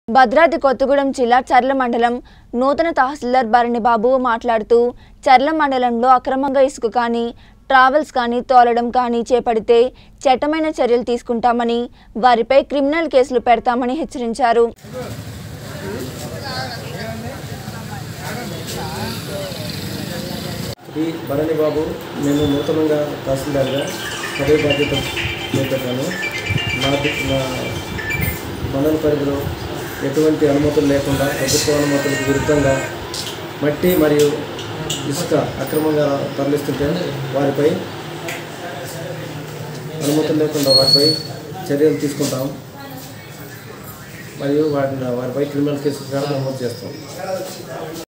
భద్రాద్రి కొత్తగూడెం జిల్లా చర్ల మండలం నూతన తహసీల్దార్ భరణి బాబు మాట్లాడుతూ చర్ల మండలంలో అక్రమంగా ఇసుక కానీ ట్రావెల్స్ కానీ తోలడం కానీ చేపడితే చట్టమైన చర్యలు తీసుకుంటామని వారిపై క్రిమినల్ కేసులు పెడతామని హెచ్చరించారు శ్రీ భరణి బాబు నేను నూతనంగా తహసీల్దార్గా పదవి బాధ్యత చేపట్టాను నా ది- నా మండల పరిధిలో ఎటువంటి అనుమతులు లేకుండా ప్రభుత్వ అనుమతులకు విరుద్ధంగా మట్టి మరియు ఇసుక అక్రమంగా తరలిస్తుంటే వారిపై అనుమతులు లేకుండా వారిపై చర్యలు తీసుకుంటాం మరియు వాటిని వారిపై క్రిమినల్ కేసులు కూడా నమోదు చేస్తాం